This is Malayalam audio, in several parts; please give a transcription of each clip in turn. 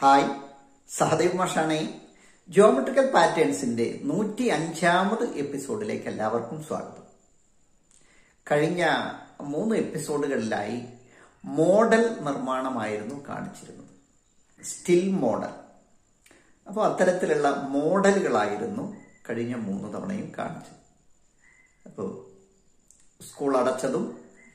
ഹായ് സഹദേവ് മാഷാണേ ജോമെട്രിക്കൽ പാറ്റേൺസിന്റെ നൂറ്റി അഞ്ചാമത് എപ്പിസോഡിലേക്ക് എല്ലാവർക്കും സ്വാഗതം കഴിഞ്ഞ മൂന്ന് എപ്പിസോഡുകളിലായി മോഡൽ നിർമ്മാണമായിരുന്നു കാണിച്ചിരുന്നത് സ്റ്റിൽ മോഡൽ അപ്പോൾ അത്തരത്തിലുള്ള മോഡലുകളായിരുന്നു കഴിഞ്ഞ മൂന്ന് തവണയും കാണിച്ചത് അപ്പോൾ സ്കൂൾ അടച്ചതും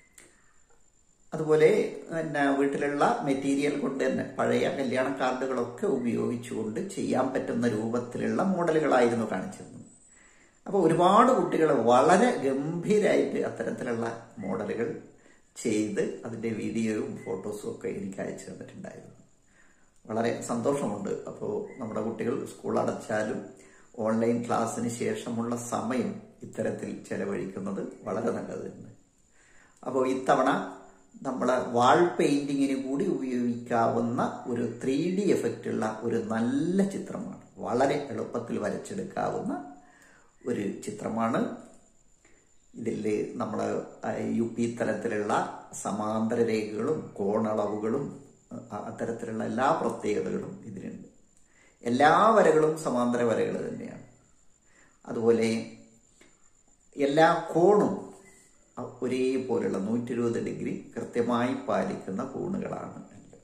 അതുപോലെ പിന്നെ വീട്ടിലുള്ള മെറ്റീരിയൽ കൊണ്ട് തന്നെ പഴയ കല്യാണ കാർഡുകളൊക്കെ ഉപയോഗിച്ചുകൊണ്ട് ചെയ്യാൻ പറ്റുന്ന രൂപത്തിലുള്ള മോഡലുകളായിരുന്നു കാണിച്ചിരുന്നത് അപ്പോൾ ഒരുപാട് കുട്ടികൾ വളരെ ഗംഭീരമായിട്ട് അത്തരത്തിലുള്ള മോഡലുകൾ ചെയ്ത് അതിൻ്റെ വീഡിയോയും ഫോട്ടോസും ഒക്കെ എനിക്ക് അയച്ചു തന്നിട്ടുണ്ടായിരുന്നു വളരെ സന്തോഷമുണ്ട് അപ്പോൾ നമ്മുടെ കുട്ടികൾ സ്കൂൾ അടച്ചാലും ഓൺലൈൻ ക്ലാസ്സിന് ശേഷമുള്ള സമയം ഇത്തരത്തിൽ ചെലവഴിക്കുന്നത് വളരെ നല്ലതാണ് അപ്പോൾ ഇത്തവണ നമ്മൾ വാൾ പെയിന്റിങ്ങിന് കൂടി ഉപയോഗിക്കാവുന്ന ഒരു ത്രീ ഡി എഫക്റ്റ് ഉള്ള ഒരു നല്ല ചിത്രമാണ് വളരെ എളുപ്പത്തിൽ വരച്ചെടുക്കാവുന്ന ഒരു ചിത്രമാണ് ഇതിൽ നമ്മൾ യു പി തലത്തിലുള്ള സമാന്തര രേഖകളും കോണളവുകളും അത്തരത്തിലുള്ള എല്ലാ പ്രത്യേകതകളും ഇതിനുണ്ട് എല്ലാ വരകളും സമാന്തര വരകൾ തന്നെയാണ് അതുപോലെ എല്ലാ കോണും ഒരേപോലുള്ള നൂറ്റി ഇരുപത് ഡിഗ്രി കൃത്യമായി പാലിക്കുന്ന കോണുകളാണ്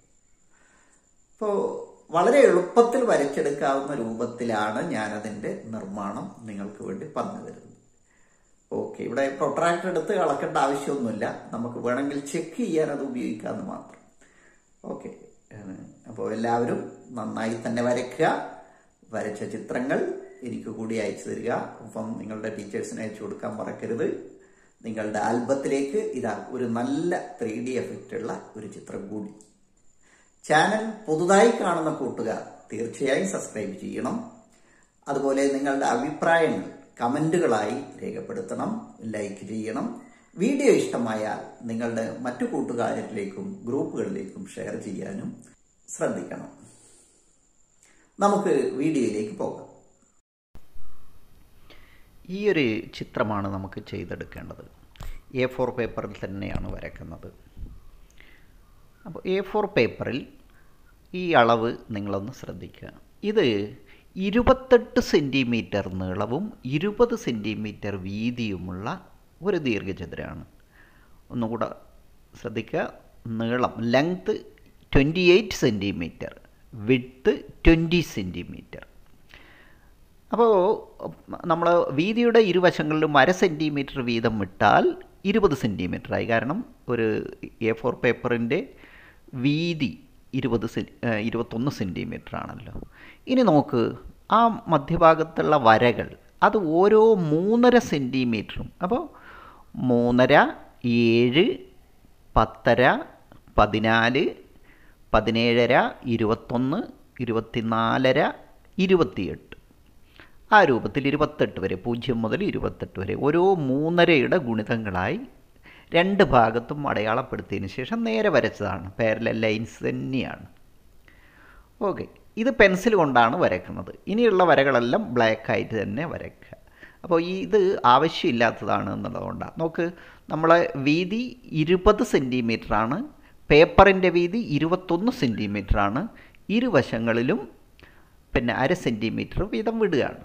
അപ്പോൾ വളരെ എളുപ്പത്തിൽ വരച്ചെടുക്കാവുന്ന രൂപത്തിലാണ് ഞാനതിൻ്റെ നിർമ്മാണം നിങ്ങൾക്ക് വേണ്ടി പറഞ്ഞു തരുന്നത് ഓക്കെ ഇവിടെ പ്രൊട്രാക്ടർ എടുത്ത് കളക്കേണ്ട ആവശ്യമൊന്നുമില്ല നമുക്ക് വേണമെങ്കിൽ ചെക്ക് ചെയ്യാൻ അത് ഉപയോഗിക്കാമെന്ന് മാത്രം ഓക്കെ അപ്പോൾ എല്ലാവരും നന്നായി തന്നെ വരയ്ക്കുക വരച്ച ചിത്രങ്ങൾ എനിക്ക് കൂടി അയച്ചു തരിക ഒപ്പം നിങ്ങളുടെ ടീച്ചേഴ്സിന് അയച്ചു കൊടുക്കാൻ മറക്കരുത് നിങ്ങളുടെ ആൽബത്തിലേക്ക് ഇതാ ഒരു നല്ല ത്രീ ഡി എഫക്റ്റ് ഉള്ള ഒരു ചിത്രം കൂടി ചാനൽ പുതുതായി കാണുന്ന കൂട്ടുകാർ തീർച്ചയായും സബ്സ്ക്രൈബ് ചെയ്യണം അതുപോലെ നിങ്ങളുടെ അഭിപ്രായങ്ങൾ കമന്റുകളായി രേഖപ്പെടുത്തണം ലൈക്ക് ചെയ്യണം വീഡിയോ ഇഷ്ടമായാൽ നിങ്ങളുടെ മറ്റു കൂട്ടുകാരിലേക്കും ഗ്രൂപ്പുകളിലേക്കും ഷെയർ ചെയ്യാനും ശ്രദ്ധിക്കണം നമുക്ക് വീഡിയോയിലേക്ക് പോകാം ഈ ഒരു ചിത്രമാണ് നമുക്ക് ചെയ്തെടുക്കേണ്ടത് എ ഫോർ പേപ്പറിൽ തന്നെയാണ് വരയ്ക്കുന്നത് അപ്പോൾ എ ഫോർ പേപ്പറിൽ ഈ അളവ് നിങ്ങളൊന്ന് ശ്രദ്ധിക്കുക ഇത് ഇരുപത്തെട്ട് സെൻറ്റിമീറ്റർ നീളവും ഇരുപത് സെൻറ്റിമീറ്റർ വീതിയുമുള്ള ഒരു ദീർഘചതുരമാണ് ഒന്നുകൂടെ ശ്രദ്ധിക്കുക നീളം length twenty eight centimetre width twenty centimetre അപ്പോൾ നമ്മൾ വീതിയുടെ ഇരുവശങ്ങളിലും അര സെൻറ്റിമീറ്റർ വീതം വിട്ടാൽ ഇരുപത് ആയി കാരണം ഒരു എ ഫോർ പേപ്പറിൻ്റെ വീതി ഇരുപത് സെ ഇരുപത്തൊന്ന് സെൻറ്റിമീറ്റർ ആണല്ലോ ഇനി നോക്ക് ആ മധ്യഭാഗത്തുള്ള വരകൾ അത് ഓരോ മൂന്നര സെൻറ്റിമീറ്ററും അപ്പോൾ മൂന്നര ഏഴ് പത്തര പതിനാല് പതിനേഴര ഇരുപത്തൊന്ന് ഇരുപത്തിനാലര ഇരുപത്തിയെട്ട് ആ രൂപത്തിൽ ഇരുപത്തെട്ട് വരെ പൂജ്യം മുതൽ ഇരുപത്തെട്ട് വരെ ഓരോ മൂന്നരയുടെ ഗുണിതങ്ങളായി രണ്ട് ഭാഗത്തും അടയാളപ്പെടുത്തിയതിന് ശേഷം നേരെ വരച്ചതാണ് പാരലൽ ലൈൻസ് തന്നെയാണ് ഓക്കെ ഇത് പെൻസിൽ കൊണ്ടാണ് വരയ്ക്കുന്നത് ഇനിയുള്ള വരകളെല്ലാം ബ്ലാക്ക് ആയിട്ട് തന്നെ വരയ്ക്കുക അപ്പോൾ ഈ ഇത് ആവശ്യമില്ലാത്തതാണ് എന്നുള്ളതുകൊണ്ടാണ് നോക്ക് നമ്മളെ വീതി ഇരുപത് ആണ് പേപ്പറിൻ്റെ വീതി ഇരുപത്തൊന്ന് ആണ് ഇരുവശങ്ങളിലും പിന്നെ അര സെൻറ്റിമീറ്റർ വീതം വിടുകയാണ്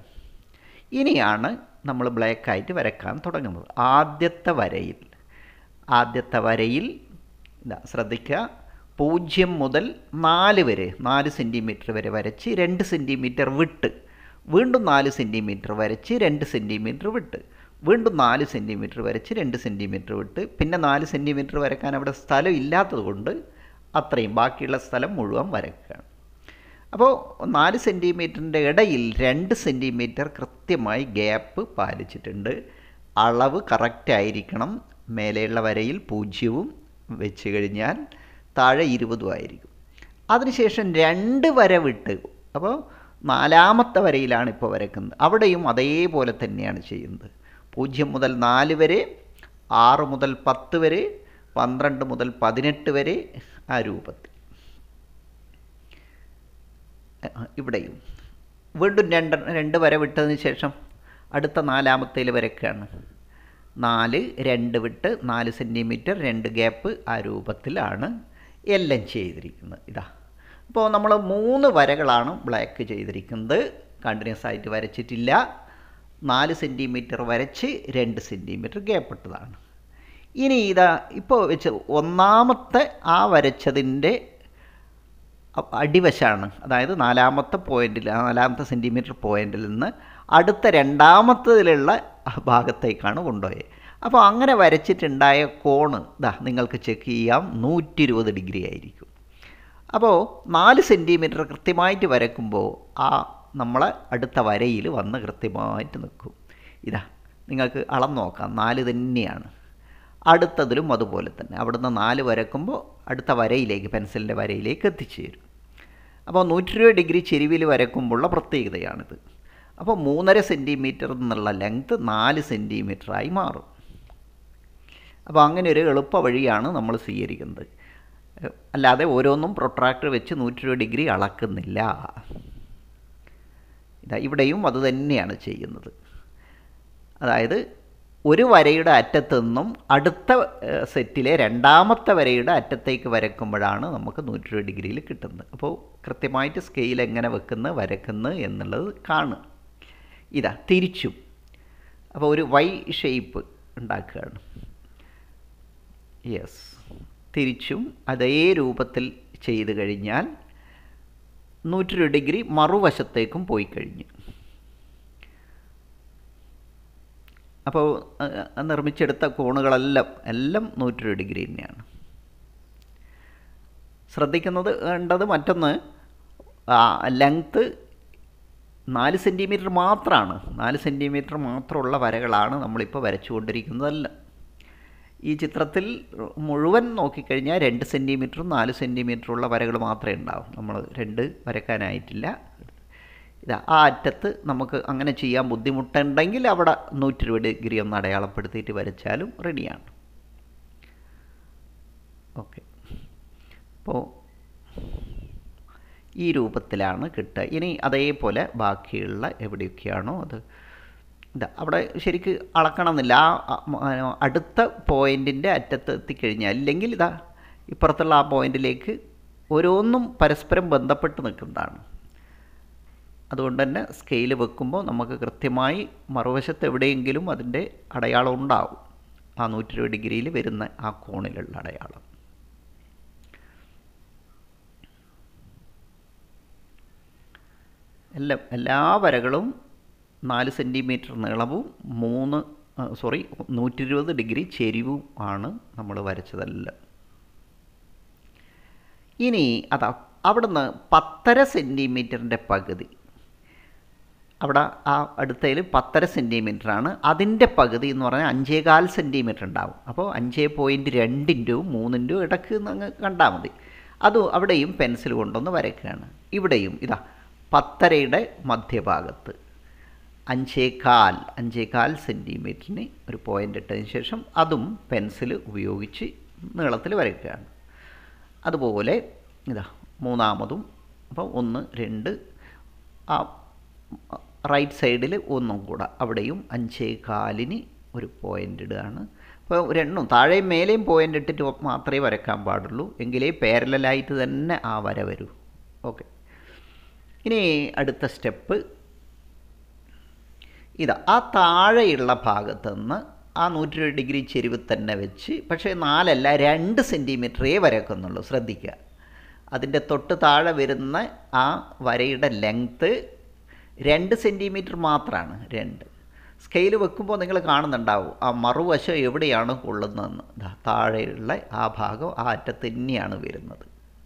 ഇനിയാണ് നമ്മൾ ബ്ലാക്ക് ആയിട്ട് വരയ്ക്കാൻ തുടങ്ങുന്നത് ആദ്യത്തെ വരയിൽ ആദ്യത്തെ വരയിൽ ഇതാ ശ്രദ്ധിക്കുക പൂജ്യം മുതൽ നാല് വരെ നാല് സെൻറ്റിമീറ്റർ വരെ വരച്ച് രണ്ട് സെൻറ്റിമീറ്റർ വിട്ട് വീണ്ടും നാല് സെൻറ്റിമീറ്റർ വരച്ച് രണ്ട് സെൻറ്റിമീറ്റർ വിട്ട് വീണ്ടും നാല് സെൻറ്റിമീറ്റർ വരച്ച് രണ്ട് സെൻറ്റിമീറ്റർ വിട്ട് പിന്നെ നാല് സെൻറ്റിമീറ്റർ വരയ്ക്കാൻ അവിടെ സ്ഥലം ഇല്ലാത്തത് കൊണ്ട് അത്രയും ബാക്കിയുള്ള സ്ഥലം മുഴുവൻ വരയ്ക്കുകയാണ് അപ്പോൾ നാല് സെൻറ്റിമീറ്ററിൻ്റെ ഇടയിൽ രണ്ട് സെൻറ്റിമീറ്റർ കൃത്യമായി ഗ്യാപ്പ് പാലിച്ചിട്ടുണ്ട് അളവ് കറക്റ്റ് ആയിരിക്കണം മേലെയുള്ള വരയിൽ പൂജ്യവും വെച്ച് കഴിഞ്ഞാൽ താഴെ ഇരുപതും ആയിരിക്കും അതിനുശേഷം രണ്ട് വര വിട്ട് അപ്പോൾ നാലാമത്തെ വരയിലാണ് ഇപ്പോൾ വരയ്ക്കുന്നത് അവിടെയും അതേപോലെ തന്നെയാണ് ചെയ്യുന്നത് പൂജ്യം മുതൽ നാല് വരെ ആറ് മുതൽ പത്ത് വരെ പന്ത്രണ്ട് മുതൽ പതിനെട്ട് വരെ ആ രൂപത്തിൽ ഇവിടെയും വീണ്ടും രണ്ട് രണ്ട് വര വിട്ടതിന് ശേഷം അടുത്ത നാലാമത്തേൽ വരയ്ക്കുകയാണ് നാല് രണ്ട് വിട്ട് നാല് സെൻറ്റിമീറ്റർ രണ്ട് ഗ്യാപ്പ് ആ രൂപത്തിലാണ് എല്ലാം ചെയ്തിരിക്കുന്നത് ഇതാ അപ്പോൾ നമ്മൾ മൂന്ന് വരകളാണ് ബ്ലാക്ക് ചെയ്തിരിക്കുന്നത് കണ്ടിന്യൂസ് ആയിട്ട് വരച്ചിട്ടില്ല നാല് സെൻറ്റിമീറ്റർ വരച്ച് രണ്ട് സെൻറ്റിമീറ്റർ ഗ്യാപ്പിട്ടതാണ് ഇനി ഇതാ ഇപ്പോൾ വെച്ച് ഒന്നാമത്തെ ആ വരച്ചതിൻ്റെ അടിവശമാണ് അതായത് നാലാമത്തെ പോയിന്റിൽ നാലാമത്തെ സെൻറ്റിമീറ്റർ പോയിന്റിൽ നിന്ന് അടുത്ത രണ്ടാമത്തതിലുള്ള ഭാഗത്തേക്കാണ് കൊണ്ടുപോയത് അപ്പോൾ അങ്ങനെ വരച്ചിട്ടുണ്ടായ കോണ് ഇതാ നിങ്ങൾക്ക് ചെക്ക് ചെയ്യാം നൂറ്റി ഇരുപത് ഡിഗ്രി ആയിരിക്കും അപ്പോൾ നാല് സെൻറ്റിമീറ്റർ കൃത്യമായിട്ട് വരക്കുമ്പോൾ ആ നമ്മളെ അടുത്ത വരയിൽ വന്ന് കൃത്യമായിട്ട് നിൽക്കും ഇതാ നിങ്ങൾക്ക് അളം നോക്കാം നാല് തന്നെയാണ് അടുത്തതിലും അതുപോലെ തന്നെ അവിടുന്ന് നാല് വരക്കുമ്പോൾ അടുത്ത വരയിലേക്ക് പെൻസിലിൻ്റെ വരയിലേക്ക് എത്തിച്ചേരും അപ്പോൾ നൂറ്റി ഇരുപത് ഡിഗ്രി ചെരിവിൽ വരക്കുമ്പോഴുള്ള പ്രത്യേകതയാണിത് അപ്പോൾ മൂന്നര സെൻറ്റിമീറ്റർ എന്നുള്ള ലെങ്ത്ത് നാല് സെൻറ്റിമീറ്ററായി മാറും അപ്പോൾ അങ്ങനെ ഒരു എളുപ്പ വഴിയാണ് നമ്മൾ സ്വീകരിക്കുന്നത് അല്ലാതെ ഓരോന്നും പ്രൊട്രാക്ടർ വെച്ച് നൂറ്റി ഇരുപത് ഡിഗ്രി അളക്കുന്നില്ല ഇതാ ഇവിടെയും അത് തന്നെയാണ് ചെയ്യുന്നത് അതായത് ഒരു വരയുടെ അറ്റത്തു നിന്നും അടുത്ത സെറ്റിലെ രണ്ടാമത്തെ വരയുടെ അറ്റത്തേക്ക് വരക്കുമ്പോഴാണ് നമുക്ക് നൂറ്റി ഇരുപത് ഡിഗ്രിയിൽ കിട്ടുന്നത് അപ്പോൾ കൃത്യമായിട്ട് സ്കെയിൽ എങ്ങനെ വെക്കുന്നു വരക്കുന്നു എന്നുള്ളത് കാണുക ഇതാ തിരിച്ചും അപ്പോൾ ഒരു വൈ ഷേപ്പ് ഉണ്ടാക്കുകയാണ് യെസ് തിരിച്ചും അതേ രൂപത്തിൽ ചെയ്ത് കഴിഞ്ഞാൽ നൂറ്റി ഡിഗ്രി മറുവശത്തേക്കും പോയി കഴിഞ്ഞു അപ്പോൾ നിർമ്മിച്ചെടുത്ത കോണുകളെല്ലാം എല്ലാം നൂറ്റി ഡിഗ്രി തന്നെയാണ് ശ്രദ്ധിക്കുന്നത് വേണ്ടത് മറ്റൊന്ന് ലെങ്ത്ത് നാല് സെൻറ്റിമീറ്റർ മാത്രമാണ് നാല് സെൻറ്റിമീറ്റർ മാത്രമുള്ള വരകളാണ് നമ്മളിപ്പോൾ വരച്ചുകൊണ്ടിരിക്കുന്നതല്ല ഈ ചിത്രത്തിൽ മുഴുവൻ നോക്കിക്കഴിഞ്ഞാൽ രണ്ട് സെൻറ്റിമീറ്ററും നാല് സെൻറ്റിമീറ്ററും ഉള്ള വരകൾ മാത്രമേ ഉണ്ടാവും നമ്മൾ രണ്ട് വരക്കാനായിട്ടില്ല ഇതാ ആ അറ്റത്ത് നമുക്ക് അങ്ങനെ ചെയ്യാൻ ബുദ്ധിമുട്ടുണ്ടെങ്കിൽ അവിടെ നൂറ്റി ഇരുപത് ഡിഗ്രി ഒന്ന് അടയാളപ്പെടുത്തിയിട്ട് വരച്ചാലും റെഡിയാണ് ഓക്കെ അപ്പോൾ ഈ രൂപത്തിലാണ് കിട്ടുക ഇനി അതേപോലെ ബാക്കിയുള്ള എവിടെയൊക്കെയാണോ അത് ഇതാ അവിടെ ശരിക്ക് അളക്കണമെന്നില്ല ആ അടുത്ത പോയിൻറ്റിൻ്റെ അറ്റത്ത് എത്തിക്കഴിഞ്ഞാൽ ഇല്ലെങ്കിൽ ഇതാ ഇപ്പുറത്തുള്ള ആ പോയിൻറ്റിലേക്ക് ഓരോന്നും പരസ്പരം ബന്ധപ്പെട്ട് നിൽക്കുന്നതാണ് അതുകൊണ്ട് തന്നെ സ്കെയിൽ വെക്കുമ്പോൾ നമുക്ക് കൃത്യമായി മറുവശത്ത് എവിടെയെങ്കിലും അതിൻ്റെ അടയാളം ഉണ്ടാവും ആ നൂറ്റി ഇരുപത് ഡിഗ്രിയിൽ വരുന്ന ആ കോണിലുള്ള അടയാളം എല്ലാം എല്ലാ വരകളും നാല് സെൻറ്റിമീറ്റർ നീളവും മൂന്ന് സോറി നൂറ്റി ഇരുപത് ഡിഗ്രി ചെരിവും ആണ് നമ്മൾ വരച്ചതെല്ലാം ഇനി അതാ അവിടുന്ന് പത്തര സെൻറ്റിമീറ്ററിൻ്റെ പകുതി അവിടെ ആ അടുത്തതിൽ പത്തര ആണ് അതിൻ്റെ പകുതി എന്ന് പറഞ്ഞാൽ അഞ്ചേകാൽ സെൻറ്റിമീറ്റർ ഉണ്ടാവും അപ്പോൾ അഞ്ചേ പോയിൻറ്റ് രണ്ടിൻ്റെയും മൂന്നിൻ്റെയും ഇടക്ക് അങ്ങ് കണ്ടാൽ മതി അത് അവിടെയും പെൻസിൽ കൊണ്ടൊന്ന് വരയ്ക്കുകയാണ് ഇവിടെയും ഇതാ പത്തരയുടെ മധ്യഭാഗത്ത് അഞ്ചേകാൽ അഞ്ചേകാൽ സെൻറ്റിമീറ്ററിന് ഒരു പോയിൻ്റ് ഇട്ടതിന് ശേഷം അതും പെൻസിൽ ഉപയോഗിച്ച് നീളത്തിൽ വരയ്ക്കുകയാണ് അതുപോലെ ഇതാ മൂന്നാമതും അപ്പോൾ ഒന്ന് രണ്ട് ആ റൈറ്റ് സൈഡിൽ ഒന്നും കൂടെ അവിടെയും അഞ്ചേ കാലിന് ഒരു പോയിൻ്റ് ഇടുകയാണ് അപ്പോൾ രണ്ടും താഴെയും മേലെയും പോയിൻ്റ് ഇട്ടിട്ട് മാത്രമേ വരയ്ക്കാൻ പാടുള്ളൂ എങ്കിലേ പാരലായിട്ട് തന്നെ ആ വര വരൂ ഓക്കെ ഇനി അടുത്ത സ്റ്റെപ്പ് ഇതാ ആ താഴെയുള്ള ഭാഗത്ത് നിന്ന് ആ നൂറ്റി ഡിഗ്രി ചെരിവ് തന്നെ വെച്ച് പക്ഷേ നാലല്ല രണ്ട് സെൻറ്റിമീറ്ററേ വരക്കുന്നുള്ളൂ ശ്രദ്ധിക്കുക അതിൻ്റെ തൊട്ട് താഴെ വരുന്ന ആ വരയുടെ ലെങ്ത്ത് രണ്ട് സെൻറ്റിമീറ്റർ മാത്രമാണ് രണ്ട് സ്കെയിൽ വെക്കുമ്പോൾ നിങ്ങൾ കാണുന്നുണ്ടാവും ആ മറുവശം എവിടെയാണ് കൊള്ളുന്നതെന്ന് താഴെയുള്ള ആ ഭാഗം ആ അറ്റത്ത് തന്നെയാണ് വരുന്നത്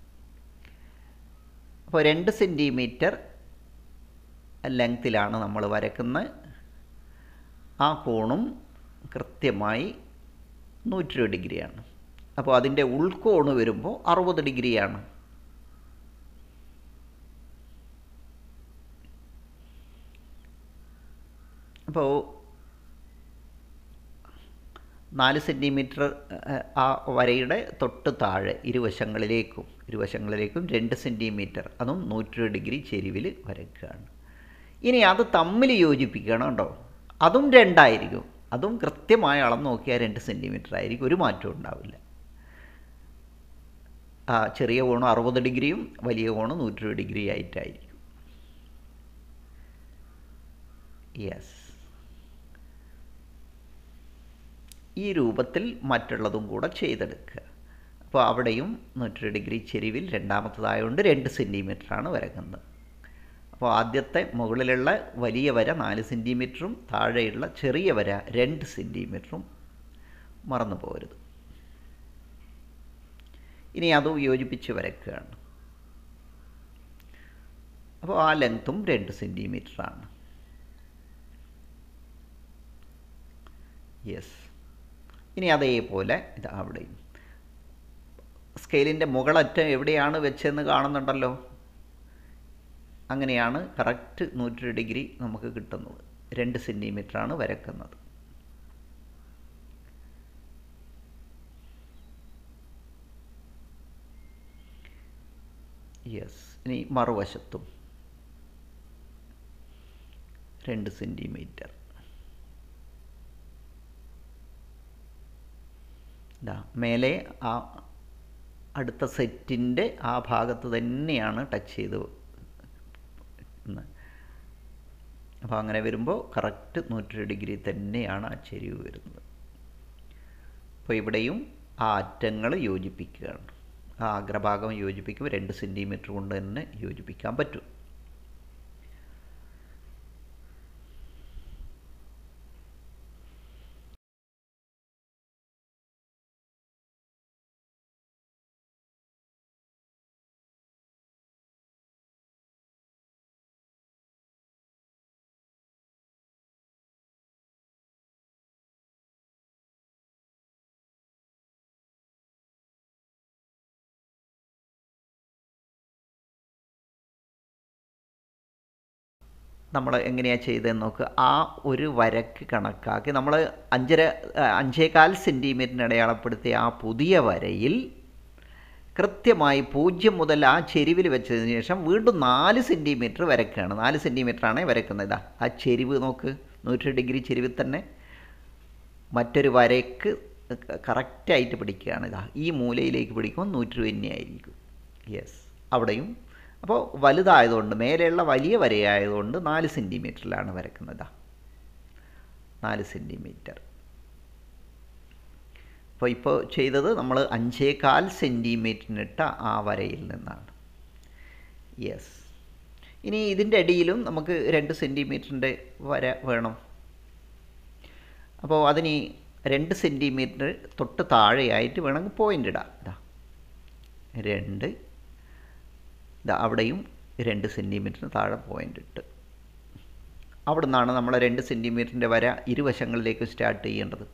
അപ്പോൾ രണ്ട് സെൻറ്റിമീറ്റർ ലെങ്ത്തിലാണ് നമ്മൾ വരക്കുന്നത് ആ കോണും കൃത്യമായി നൂറ്റി ഇരുപത് ഡിഗ്രിയാണ് അപ്പോൾ അതിൻ്റെ ഉൾക്കോണ് വരുമ്പോൾ അറുപത് ഡിഗ്രിയാണ് അപ്പോൾ നാല് സെൻറ്റിമീറ്റർ ആ വരയുടെ തൊട്ട് താഴെ ഇരുവശങ്ങളിലേക്കും ഇരുവശങ്ങളിലേക്കും രണ്ട് സെൻറ്റിമീറ്റർ അതും നൂറ്റി ഡിഗ്രി ചെരിവിൽ വരയ്ക്കുകയാണ് ഇനി അത് തമ്മിൽ യോജിപ്പിക്കണം കേട്ടോ അതും രണ്ടായിരിക്കും അതും കൃത്യമായ അളന്ന് നോക്കിയാൽ രണ്ട് സെൻറ്റിമീറ്റർ ആയിരിക്കും ഒരു മാറ്റവും ഉണ്ടാവില്ല ആ ചെറിയ കോണ് അറുപത് ഡിഗ്രിയും വലിയ കോണ് നൂറ്റി ഡിഗ്രി ആയിട്ടായിരിക്കും യെസ് ഈ രൂപത്തിൽ മറ്റുള്ളതും കൂടെ ചെയ്തെടുക്കുക അപ്പോൾ അവിടെയും നൂറ്റി ഡിഗ്രി ചെരിവിൽ രണ്ടാമത്തതായതുകൊണ്ട് രണ്ട് സെൻറ്റിമീറ്ററാണ് വരക്കുന്നത് അപ്പോൾ ആദ്യത്തെ മുകളിലുള്ള വലിയ വര നാല് സെൻറ്റിമീറ്ററും താഴെയുള്ള ചെറിയ വര രണ്ട് സെൻറ്റിമീറ്ററും മറന്നു പോകരുത് ഇനി അത് യോജിപ്പിച്ച് വരയ്ക്കുകയാണ് അപ്പോൾ ആ ലെങ്ത്തും രണ്ട് സെൻറ്റിമീറ്ററാണ് യെസ് ഇനി അതേപോലെ ഇത് അവിടെയും സ്കെയിലിൻ്റെ മുകളറ്റം എവിടെയാണ് വെച്ചതെന്ന് കാണുന്നുണ്ടല്ലോ അങ്ങനെയാണ് കറക്റ്റ് നൂറ്റി ഡിഗ്രി നമുക്ക് കിട്ടുന്നത് രണ്ട് സെൻറ്റിമീറ്ററാണ് വരക്കുന്നത് യെസ് ഇനി മറുവശത്തും രണ്ട് സെൻറ്റിമീറ്റർ ഇതാ മേലെ ആ അടുത്ത സെറ്റിൻ്റെ ആ ഭാഗത്ത് തന്നെയാണ് ടച്ച് ചെയ്ത് അപ്പോൾ അങ്ങനെ വരുമ്പോൾ കറക്റ്റ് നൂറ്റി ഡിഗ്രി തന്നെയാണ് ആ ചെരിവ് വരുന്നത് അപ്പോൾ ഇവിടെയും ആ അറ്റങ്ങൾ യോജിപ്പിക്കുകയാണ് ആ അഗ്രഭാഗം യോജിപ്പിക്കുമ്പോൾ രണ്ട് സെൻറ്റിമീറ്റർ കൊണ്ട് തന്നെ യോജിപ്പിക്കാൻ പറ്റും നമ്മൾ എങ്ങനെയാണ് ചെയ്തതെന്ന് നോക്കുക ആ ഒരു വരക്ക് കണക്കാക്കി നമ്മൾ അഞ്ചര അഞ്ചേകാൽ സെൻറ്റിമീറ്ററിന് അടയാളപ്പെടുത്തിയ ആ പുതിയ വരയിൽ കൃത്യമായി പൂജ്യം മുതൽ ആ ചെരിവിൽ വെച്ചതിന് ശേഷം വീണ്ടും നാല് സെൻറ്റിമീറ്റർ വരക്കുകയാണ് നാല് സെൻറ്റിമീറ്ററാണ് വരക്കുന്നത് ഇതാ ആ ചെരിവ് നോക്ക് നൂറ്റി ഡിഗ്രി ചെരിവിൽ തന്നെ മറ്റൊരു വരയ്ക്ക് കറക്റ്റായിട്ട് പിടിക്കുകയാണ് ഇതാ ഈ മൂലയിലേക്ക് പിടിക്കുമ്പോൾ നൂറ്റി തന്നെയായിരിക്കും യെസ് അവിടെയും അപ്പോൾ വലുതായതുകൊണ്ട് മേലെയുള്ള വലിയ വരയായതുകൊണ്ട് നാല് സെൻറ്റിമീറ്ററിലാണ് വരക്കുന്നത് നാല് സെൻറ്റിമീറ്റർ അപ്പോൾ ഇപ്പോൾ ചെയ്തത് നമ്മൾ അഞ്ചേകാൽ സെൻറ്റിമീറ്ററിനിട്ട ആ വരയിൽ നിന്നാണ് യെസ് ഇനി ഇതിൻ്റെ അടിയിലും നമുക്ക് രണ്ട് സെൻറ്റിമീറ്ററിൻ്റെ വര വേണം അപ്പോൾ അതിന് രണ്ട് സെൻറ്റിമീറ്റർ തൊട്ട് താഴെയായിട്ട് വേണമെങ്കിൽ പോയിൻ്റ് ഇടാം ഇതാ രണ്ട് ഇതാ അവിടെയും രണ്ട് സെൻറ്റിമീറ്ററിന് താഴെ പോയിൻ്റ് ഇട്ട് അവിടെ നിന്നാണ് നമ്മൾ രണ്ട് സെൻറ്റിമീറ്ററിൻ്റെ വര ഇരുവശങ്ങളിലേക്ക് സ്റ്റാർട്ട് ചെയ്യേണ്ടത്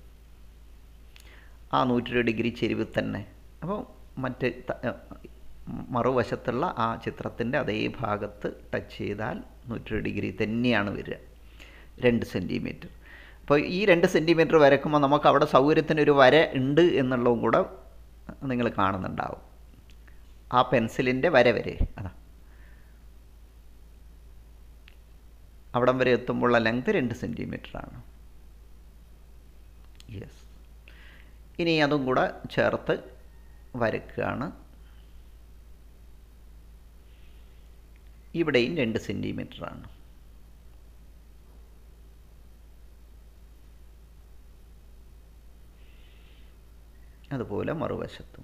ആ നൂറ്റി ഡിഗ്രി ചെരിവ് തന്നെ അപ്പോൾ മറ്റ് മറുവശത്തുള്ള ആ ചിത്രത്തിൻ്റെ അതേ ഭാഗത്ത് ടച്ച് ചെയ്താൽ നൂറ്റി ഡിഗ്രി തന്നെയാണ് വരിക രണ്ട് സെൻറ്റിമീറ്റർ അപ്പോൾ ഈ രണ്ട് സെൻറ്റിമീറ്റർ വരക്കുമ്പോൾ നമുക്ക് അവിടെ സൗകര്യത്തിന് ഒരു വര ഉണ്ട് എന്നുള്ളതും കൂടെ നിങ്ങൾ കാണുന്നുണ്ടാവും ആ പെൻസിലിൻ്റെ വര വരെ അതാ അവിടം വരെ എത്തുമ്പോഴുള്ള ലെങ്ത് രണ്ട് സെൻറ്റിമീറ്ററാണ് യെസ് ഇനി അതും കൂടെ ചേർത്ത് വരയ്ക്കുകയാണ് ഇവിടെയും രണ്ട് സെൻറ്റിമീറ്ററാണ് അതുപോലെ മറുവശത്തും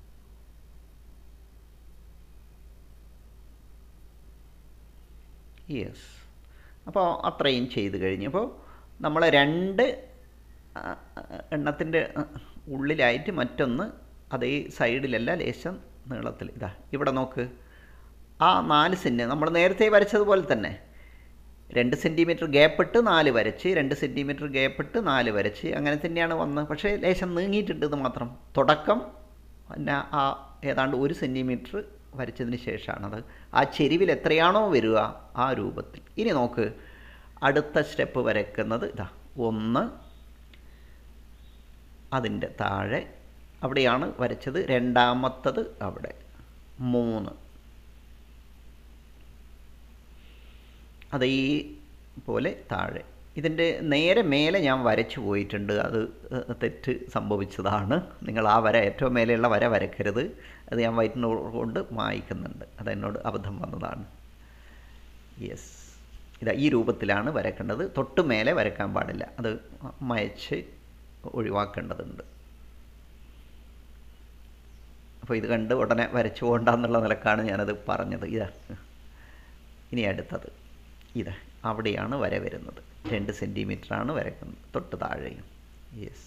യെസ് അപ്പോൾ അത്രയും ചെയ്ത് കഴിഞ്ഞപ്പോൾ നമ്മൾ രണ്ട് എണ്ണത്തിൻ്റെ ഉള്ളിലായിട്ട് മറ്റൊന്ന് അതേ സൈഡിലല്ല ലേശം നീളത്തിൽ ഇതാ ഇവിടെ നോക്ക് ആ നാല് സെൻറ്റ് നമ്മൾ നേരത്തെ വരച്ചതുപോലെ തന്നെ രണ്ട് സെൻറ്റിമീറ്റർ ഗ്യാപ്പിട്ട് നാല് വരച്ച് രണ്ട് സെൻറ്റിമീറ്റർ ഗ്യാപ്പിട്ട് നാല് വരച്ച് അങ്ങനെ തന്നെയാണ് വന്നത് പക്ഷേ ലേശം നീങ്ങിയിട്ടുണ്ടെന്ന് മാത്രം തുടക്കം പിന്നെ ആ ഏതാണ്ട് ഒരു സെൻറ്റിമീറ്റർ വരച്ചതിന് ശേഷമാണത് ആ ചെരിവിൽ എത്രയാണോ വരിക ആ രൂപത്തിൽ ഇനി നോക്ക് അടുത്ത സ്റ്റെപ്പ് വരയ്ക്കുന്നത് ഇതാ ഒന്ന് അതിൻ്റെ താഴെ അവിടെയാണ് വരച്ചത് രണ്ടാമത്തത് അവിടെ മൂന്ന് അതേപോലെ താഴെ ഇതിൻ്റെ നേരെ മേലെ ഞാൻ വരച്ചു പോയിട്ടുണ്ട് അത് തെറ്റ് സംഭവിച്ചതാണ് നിങ്ങൾ ആ വര ഏറ്റവും മേലെയുള്ള വര വരക്കരുത് അത് ഞാൻ വൈറ്റ് കൊണ്ട് മായ്ക്കുന്നുണ്ട് അതെന്നോട് അബദ്ധം വന്നതാണ് യെസ് ഇതാ ഈ രൂപത്തിലാണ് വരക്കേണ്ടത് തൊട്ട് മേലെ വരക്കാൻ പാടില്ല അത് മയച്ച് ഒഴിവാക്കേണ്ടതുണ്ട് അപ്പോൾ ഇത് കണ്ട് ഉടനെ വരച്ചു പോകണ്ടെന്നുള്ള നിലക്കാണ് ഞാനത് പറഞ്ഞത് ഇതാ ഇനി അടുത്തത് ഇതാ അവിടെയാണ് വര വരുന്നത് രണ്ട് സെൻറ്റിമീറ്ററാണ് വരക്കുന്നത് തൊട്ട് താഴെയും യെസ്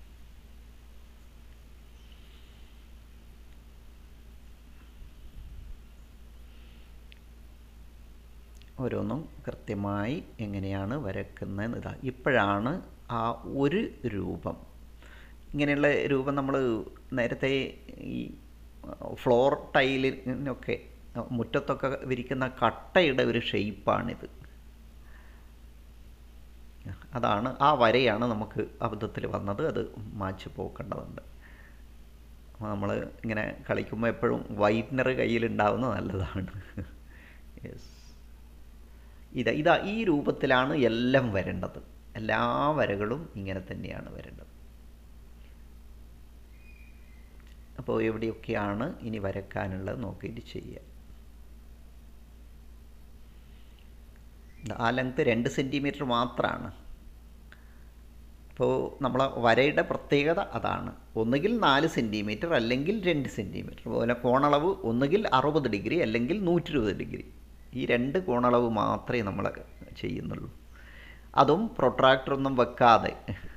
ഓരോന്നും കൃത്യമായി എങ്ങനെയാണ് വരക്കുന്നത് ഇതാ ഇപ്പോഴാണ് ആ ഒരു രൂപം ഇങ്ങനെയുള്ള രൂപം നമ്മൾ നേരത്തെ ഈ ഫ്ലോർ ടൈലിനൊക്കെ മുറ്റത്തൊക്കെ വിരിക്കുന്ന കട്ടയുടെ ഒരു ഷെയ്പ്പാണിത് അതാണ് ആ വരയാണ് നമുക്ക് അബദ്ധത്തിൽ വന്നത് അത് മാച്ച് പോക്കേണ്ടതുണ്ട് നമ്മൾ ഇങ്ങനെ കളിക്കുമ്പോൾ എപ്പോഴും വൈറ്റ്നർ കയ്യിലുണ്ടാവുന്നത് നല്ലതാണ് യെസ് ഇതാ ഇതാ ഈ രൂപത്തിലാണ് എല്ലാം വരേണ്ടത് എല്ലാ വരകളും ഇങ്ങനെ തന്നെയാണ് വരേണ്ടത് അപ്പോൾ എവിടെയൊക്കെയാണ് ഇനി വരക്കാനുള്ളത് നോക്കിയിട്ട് ചെയ്യുക ആ ലെങ്ത്ത് രണ്ട് സെൻറ്റിമീറ്റർ മാത്രമാണ് അപ്പോൾ നമ്മളെ വരയുടെ പ്രത്യേകത അതാണ് ഒന്നുകിൽ നാല് സെൻറ്റിമീറ്റർ അല്ലെങ്കിൽ രണ്ട് സെൻറ്റിമീറ്റർ അതുപോലെ കോണളവ് ഒന്നുകിൽ അറുപത് ഡിഗ്രി അല്ലെങ്കിൽ നൂറ്റി ഇരുപത് ഡിഗ്രി ഈ രണ്ട് കോണളവ് മാത്രമേ നമ്മൾ ചെയ്യുന്നുള്ളൂ അതും പ്രൊട്രാക്ടറൊന്നും വെക്കാതെ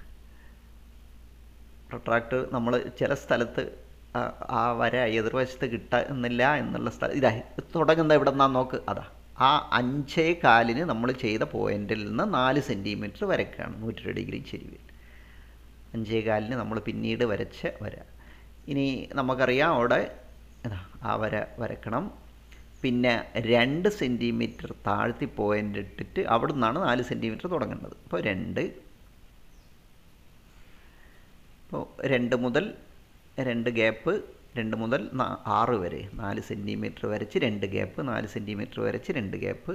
പ്രൊട്രാക്ടർ നമ്മൾ ചില സ്ഥലത്ത് ആ വര എതിർവശത്ത് കിട്ടുന്നില്ല എന്നുള്ള സ്ഥലം ഇതാ തുടങ്ങുന്നത് എവിടെ നിന്നാ നോക്ക് അതാ ആ അഞ്ചേ കാലിന് നമ്മൾ ചെയ്ത പോയിന്റിൽ നിന്ന് നാല് സെൻറ്റിമീറ്റർ വരയ്ക്കുകയാണ് നൂറ്റി ഡിഗ്രി ചെരിവിൽ അഞ്ചേ കാലിന് നമ്മൾ പിന്നീട് വരച്ച വര ഇനി നമുക്കറിയാം അവിടെ ആ വര വരക്കണം പിന്നെ രണ്ട് സെൻറ്റിമീറ്റർ താഴ്ത്തി പോയിൻ്റ് ഇട്ടിട്ട് അവിടെ നിന്നാണ് നാല് സെൻറ്റിമീറ്റർ തുടങ്ങേണ്ടത് അപ്പോൾ രണ്ട് ഇപ്പോൾ രണ്ട് മുതൽ രണ്ട് ഗ്യാപ്പ് രണ്ട് മുതൽ ആറ് വരെ നാല് സെൻറ്റിമീറ്റർ വരച്ച് രണ്ട് ഗ്യാപ്പ് നാല് സെൻറ്റിമീറ്റർ വരച്ച് രണ്ട് ഗ്യാപ്പ്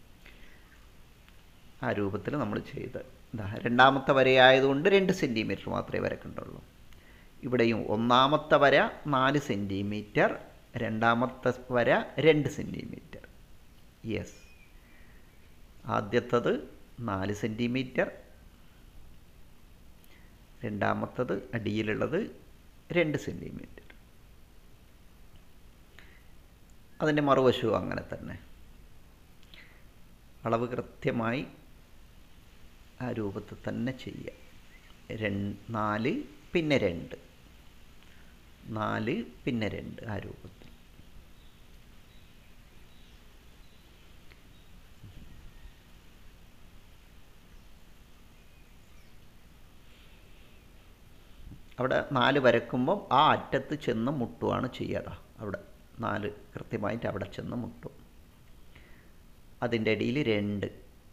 ആ രൂപത്തിൽ നമ്മൾ ചെയ്ത് ഇതാ രണ്ടാമത്തെ വരയായതുകൊണ്ട് രണ്ട് സെൻറ്റിമീറ്റർ മാത്രമേ വരക്കേണ്ടുള്ളൂ ഇവിടെയും ഒന്നാമത്തെ വര നാല് സെൻറ്റിമീറ്റർ രണ്ടാമത്തെ വര രണ്ട് സെൻറ്റിമീറ്റർ യെസ് ആദ്യത്തത് നാല് സെൻറ്റിമീറ്റർ രണ്ടാമത്തത് അടിയിലുള്ളത് രണ്ട് സെൻറ്റിമീറ്റർ അതിൻ്റെ മറുവശവും അങ്ങനെ തന്നെ അളവ് കൃത്യമായി ആ രൂപത്തിൽ തന്നെ ചെയ്യുക രണ്ട് നാല് പിന്നെ രണ്ട് നാല് പിന്നെ രണ്ട് ആ രൂപത്തിൽ അവിടെ നാല് വരക്കുമ്പം ആ അറ്റത്ത് ചെന്ന് മുട്ടുകയാണ് ചെയ്യാതെ അവിടെ നാല് കൃത്യമായിട്ട് അവിടെ ചെന്ന് മുട്ടും അതിൻ്റെ ഇടയിൽ രണ്ട്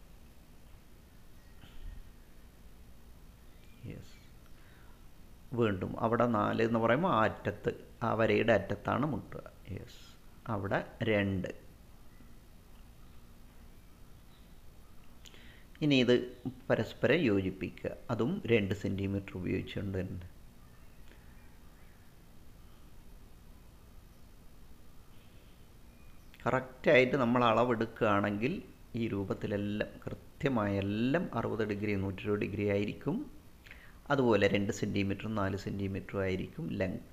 യെസ് വീണ്ടും അവിടെ നാല് എന്ന് പറയുമ്പോൾ ആ അറ്റത്ത് ആ വരയുടെ അറ്റത്താണ് മുട്ടുക യെസ് അവിടെ രണ്ട് ഇനി ഇത് പരസ്പരം യോജിപ്പിക്കുക അതും രണ്ട് സെൻറ്റിമീറ്റർ ഉപയോഗിച്ചുകൊണ്ട് തന്നെ കറക്റ്റായിട്ട് നമ്മൾ അളവെടുക്കുകയാണെങ്കിൽ ഈ രൂപത്തിലെല്ലാം കൃത്യമായ എല്ലാം അറുപത് ഡിഗ്രി നൂറ്റി ഇരുപത് ഡിഗ്രി ആയിരിക്കും അതുപോലെ രണ്ട് സെൻറ്റിമീറ്ററും നാല് സെൻറ്റിമീറ്ററും ആയിരിക്കും ലെങ്ത്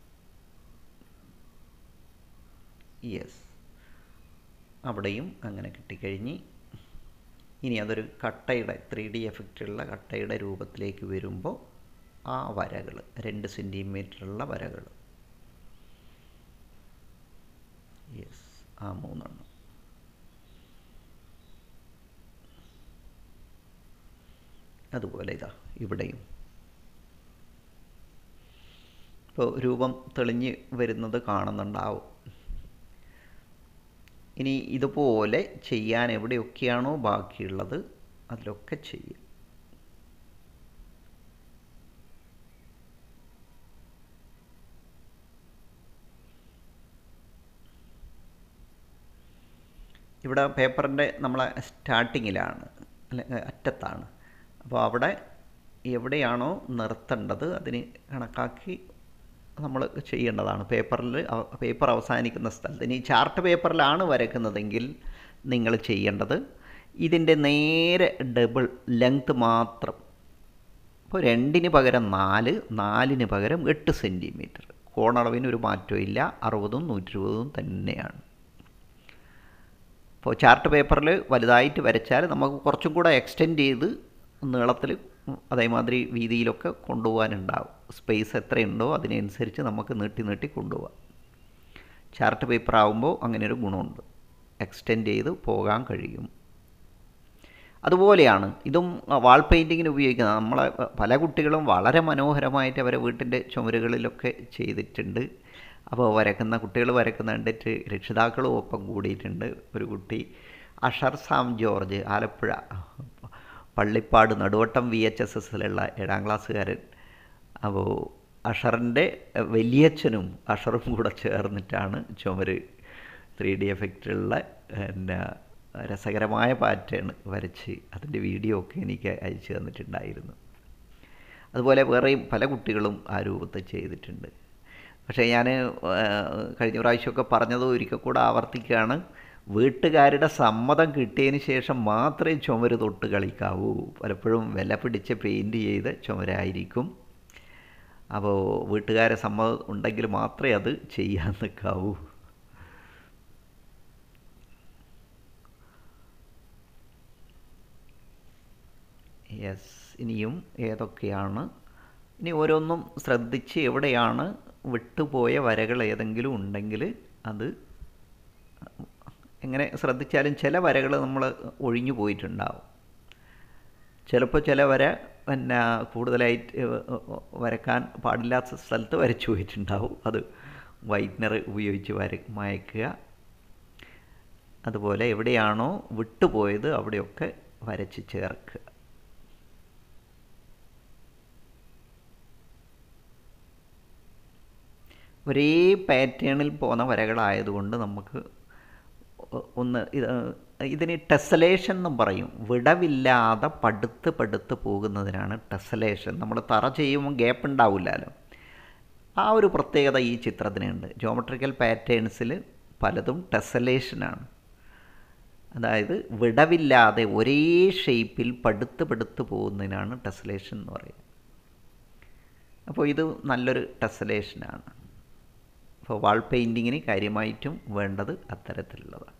യെസ് അവിടെയും അങ്ങനെ കിട്ടിക്കഴിഞ്ഞ് ഇനി അതൊരു കട്ടയുടെ ത്രീ ഡി എഫക്റ്റുള്ള കട്ടയുടെ രൂപത്തിലേക്ക് വരുമ്പോൾ ആ വരകൾ രണ്ട് സെൻറ്റിമീറ്ററുള്ള വരകൾ യെസ് ആ മൂന്നെണ്ണം അതുപോലെ ഇതാ ഇവിടെയും ഇപ്പോൾ രൂപം തെളിഞ്ഞ് വരുന്നത് കാണുന്നുണ്ടാവും ഇനി ഇതുപോലെ ചെയ്യാൻ എവിടെയൊക്കെയാണോ ബാക്കിയുള്ളത് അതിലൊക്കെ ചെയ്യും ഇവിടെ പേപ്പറിൻ്റെ നമ്മളെ സ്റ്റാർട്ടിങ്ങിലാണ് അല്ല അറ്റത്താണ് അപ്പോൾ അവിടെ എവിടെയാണോ നിർത്തേണ്ടത് അതിന് കണക്കാക്കി നമ്മൾ ചെയ്യേണ്ടതാണ് പേപ്പറിൽ പേപ്പർ അവസാനിക്കുന്ന സ്ഥലത്ത് ഇനി ചാർട്ട് പേപ്പറിലാണ് വരയ്ക്കുന്നതെങ്കിൽ നിങ്ങൾ ചെയ്യേണ്ടത് ഇതിൻ്റെ നേരെ ഡബിൾ ലെങ്ത് മാത്രം ഇപ്പോൾ രണ്ടിന് പകരം നാല് നാലിന് പകരം എട്ട് സെൻറ്റിമീറ്റർ കോണളവിന് ഒരു മാറ്റവും ഇല്ല അറുപതും നൂറ്റി ഇരുപതും തന്നെയാണ് ഇപ്പോൾ ചാർട്ട് പേപ്പറിൽ വലുതായിട്ട് വരച്ചാൽ നമുക്ക് കുറച്ചും കൂടെ എക്സ്റ്റെൻഡ് ചെയ്ത് നീളത്തിൽ അതേമാതിരി വീതിയിലൊക്കെ കൊണ്ടുപോകാനുണ്ടാവും സ്പേസ് എത്രയുണ്ടോ അതിനനുസരിച്ച് നമുക്ക് നീട്ടി നീട്ടി കൊണ്ടുപോകാം ചാർട്ട് പേപ്പർ ആകുമ്പോൾ അങ്ങനെ ഒരു ഗുണമുണ്ട് എക്സ്റ്റെൻഡ് ചെയ്ത് പോകാൻ കഴിയും അതുപോലെയാണ് ഇതും വാൾ പെയിൻറ്റിങ്ങിന് ഉപയോഗിക്കുന്നത് നമ്മളെ പല കുട്ടികളും വളരെ മനോഹരമായിട്ട് അവരെ വീട്ടിൻ്റെ ചുമരുകളിലൊക്കെ ചെയ്തിട്ടുണ്ട് അപ്പോൾ വരക്കുന്ന കുട്ടികൾ വരക്കുന്ന കണ്ടിട്ട് രക്ഷിതാക്കളും ഒപ്പം കൂടിയിട്ടുണ്ട് ഒരു കുട്ടി Asher Sam George Alappuzha Pallippad Naduvattom V H S S ഏഴാം ക്ലാസ്സുകാരൻ അപ്പോൾ അഷറിൻ്റെ വലിയച്ഛനും അഷറും കൂടെ ചേർന്നിട്ടാണ് ചുമര് ത്രീ ഡി എഫക്റ്റിലുള്ള പിന്നെ രസകരമായ പാറ്റേൺ വരച്ച് അതിൻ്റെ വീഡിയോ ഒക്കെ എനിക്ക് അയച്ചു തന്നിട്ടുണ്ടായിരുന്നു അതുപോലെ വേറെയും പല കുട്ടികളും ആ രൂപത്തിൽ ചെയ്തിട്ടുണ്ട് പക്ഷേ ഞാൻ കഴിഞ്ഞ പ്രാവശ്യമൊക്കെ പറഞ്ഞത് ഒരിക്കൽ കൂടെ ആവർത്തിക്കുകയാണ് വീട്ടുകാരുടെ സമ്മതം കിട്ടിയതിന് ശേഷം മാത്രമേ ചുമര് തൊട്ട് കളിക്കാവൂ പലപ്പോഴും വില പിടിച്ച് പെയിൻറ് ചെയ്ത് ചുമരായിരിക്കും അപ്പോൾ വീട്ടുകാരെ സമ്മതം ഉണ്ടെങ്കിൽ മാത്രമേ അത് ചെയ്യാൻ നിൽക്കാവൂ യെസ് ഇനിയും ഏതൊക്കെയാണ് ഇനി ഓരോന്നും ശ്രദ്ധിച്ച് എവിടെയാണ് വിട്ടുപോയ വരകൾ ഏതെങ്കിലും ഉണ്ടെങ്കിൽ അത് എങ്ങനെ ശ്രദ്ധിച്ചാലും ചില വരകൾ നമ്മൾ ഒഴിഞ്ഞു പോയിട്ടുണ്ടാവും ചിലപ്പോൾ ചില വര പിന്നെ കൂടുതലായിട്ട് വരക്കാൻ പാടില്ലാത്ത സ്ഥലത്ത് വരച്ചു പോയിട്ടുണ്ടാവും അത് വൈറ്റ്നർ ഉപയോഗിച്ച് വര മയക്കുക അതുപോലെ എവിടെയാണോ വിട്ടുപോയത് അവിടെയൊക്കെ വരച്ച് ചേർക്കുക ഒരേ പാറ്റേണിൽ പോകുന്ന വരകളായതുകൊണ്ട് നമുക്ക് ഒന്ന് ഇത് ഇതിന് ടെസലേഷൻ എന്നും പറയും വിടവില്ലാതെ പടുത്ത് പടുത്ത് പോകുന്നതിനാണ് ടെസലേഷൻ നമ്മൾ തറ ചെയ്യുമ്പോൾ ഗ്യാപ്പ് ഉണ്ടാവില്ലല്ലോ ആ ഒരു പ്രത്യേകത ഈ ചിത്രത്തിനുണ്ട് ജോമെട്രിക്കൽ പാറ്റേൺസിൽ പലതും ടെസലേഷനാണ് അതായത് വിടവില്ലാതെ ഒരേ ഷേപ്പിൽ പടുത്ത് പടുത്ത് പോകുന്നതിനാണ് ടെസലേഷൻ എന്ന് പറയുന്നത് അപ്പോൾ ഇത് നല്ലൊരു ടെസലേഷനാണ് അപ്പോൾ വാൾ പെയിൻറ്റിങ്ങിന് കാര്യമായിട്ടും വേണ്ടത് അത്തരത്തിലുള്ളതാണ്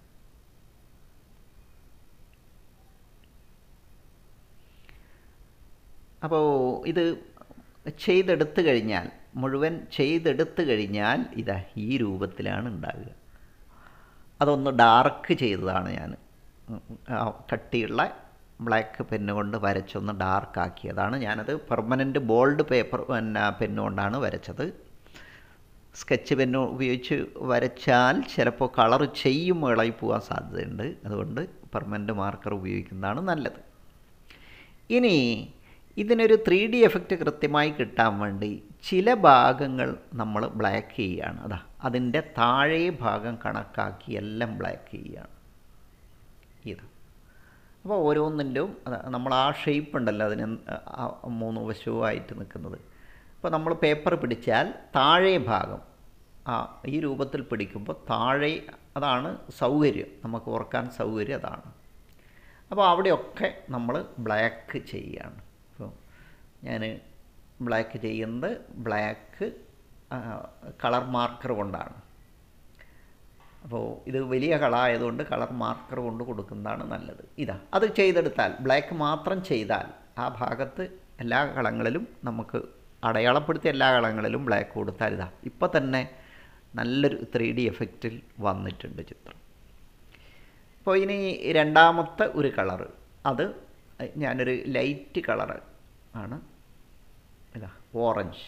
അപ്പോൾ ഇത് ചെയ്തെടുത്തു കഴിഞ്ഞാൽ മുഴുവൻ ചെയ്തെടുത്തു കഴിഞ്ഞാൽ ഇതാ ഈ രൂപത്തിലാണ് ഉണ്ടാകുക അതൊന്ന് ഡാർക്ക് ചെയ്തതാണ് ഞാൻ കട്ടിയുള്ള ബ്ലാക്ക് പെന്ന് കൊണ്ട് വരച്ചൊന്ന് ഡാർക്കാക്കിയതാണ് ഞാനത് പെർമനൻറ്റ് ബോൾഡ് പേപ്പർ പിന്നെ പെന്നുകൊണ്ടാണ് വരച്ചത് സ്കെച്ച് പെന്ന് ഉപയോഗിച്ച് വരച്ചാൽ ചിലപ്പോൾ കളർ ചെയ്യും ഇളകി പോകാൻ സാധ്യതയുണ്ട് അതുകൊണ്ട് പെർമനൻറ്റ് മാർക്കർ ഉപയോഗിക്കുന്നതാണ് നല്ലത് ഇനി ഇതിനൊരു ത്രീ ഡി എഫക്റ്റ് കൃത്യമായി കിട്ടാൻ വേണ്ടി ചില ഭാഗങ്ങൾ നമ്മൾ ബ്ലാക്ക് ചെയ്യുകയാണ് അതാ അതിൻ്റെ താഴെ ഭാഗം കണക്കാക്കി എല്ലാം ബ്ലാക്ക് ചെയ്യുകയാണ് ഇത് അപ്പോൾ ഓരോന്നിൻ്റെയും നമ്മൾ ആ ഷേപ്പ് ഉണ്ടല്ലോ അതിന് മൂന്ന് വശവുമായിട്ട് നിൽക്കുന്നത് ഇപ്പോൾ നമ്മൾ പേപ്പർ പിടിച്ചാൽ താഴെ ഭാഗം ആ ഈ രൂപത്തിൽ പിടിക്കുമ്പോൾ താഴെ അതാണ് സൗകര്യം നമുക്ക് ഓർക്കാൻ സൗകര്യം അതാണ് അപ്പോൾ അവിടെയൊക്കെ നമ്മൾ ബ്ലാക്ക് ചെയ്യുകയാണ് അപ്പോൾ ഞാൻ ബ്ലാക്ക് ചെയ്യുന്നത് ബ്ലാക്ക് കളർ മാർക്കർ കൊണ്ടാണ് അപ്പോൾ ഇത് വലിയ കളായതുകൊണ്ട് കളർ മാർക്കർ കൊണ്ട് കൊടുക്കുന്നതാണ് നല്ലത് ഇതാ അത് ചെയ്തെടുത്താൽ ബ്ലാക്ക് മാത്രം ചെയ്താൽ ആ ഭാഗത്ത് എല്ലാ കളങ്ങളിലും നമുക്ക് അടയാളപ്പെടുത്തിയ എല്ലാ കളങ്ങളിലും ബ്ലാക്ക് കൊടുത്താൽ ഇതാ ഇപ്പം തന്നെ നല്ലൊരു ത്രീ ഡി എഫക്റ്റിൽ വന്നിട്ടുണ്ട് ചിത്രം അപ്പോൾ ഇനി രണ്ടാമത്തെ ഒരു കളറ് അത് ഞാനൊരു ലൈറ്റ് കളറ് ആണ് ഇതാ ഓറഞ്ച്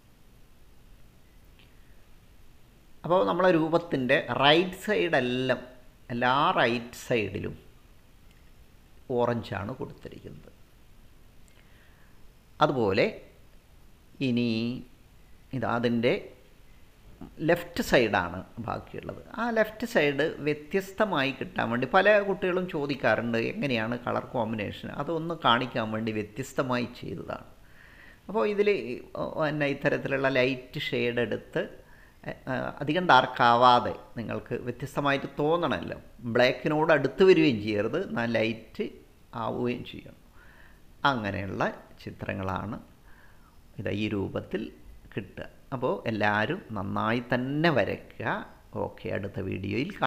അപ്പോൾ നമ്മളെ രൂപത്തിൻ്റെ റൈറ്റ് സൈഡെല്ലാം എല്ലാ റൈറ്റ് സൈഡിലും ഓറഞ്ചാണ് കൊടുത്തിരിക്കുന്നത് അതുപോലെ ഇനി ഇത് അതിൻ്റെ ലെഫ്റ്റ് സൈഡാണ് ബാക്കിയുള്ളത് ആ ലെഫ്റ്റ് സൈഡ് വ്യത്യസ്തമായി കിട്ടാൻ വേണ്ടി പല കുട്ടികളും ചോദിക്കാറുണ്ട് എങ്ങനെയാണ് കളർ കോമ്പിനേഷൻ അതൊന്ന് കാണിക്കാൻ വേണ്ടി വ്യത്യസ്തമായി ചെയ്തതാണ് അപ്പോൾ ഇതിൽ പിന്നെ ഇത്തരത്തിലുള്ള ലൈറ്റ് ഷെയ്ഡ് എടുത്ത് അധികം ഡാർക്കാവാതെ നിങ്ങൾക്ക് വ്യത്യസ്തമായിട്ട് തോന്നണമല്ലോ ബ്ലാക്കിനോട് അടുത്ത് വരികയും ചെയ്യരുത് എന്നാൽ ലൈറ്റ് ആവുകയും ചെയ്യണം അങ്ങനെയുള്ള ചിത്രങ്ങളാണ് ഇത് ഈ രൂപത്തിൽ കിട്ടുക അപ്പോൾ എല്ലാവരും നന്നായി തന്നെ വരയ്ക്കുക ഓക്കെ അടുത്ത വീഡിയോയിൽ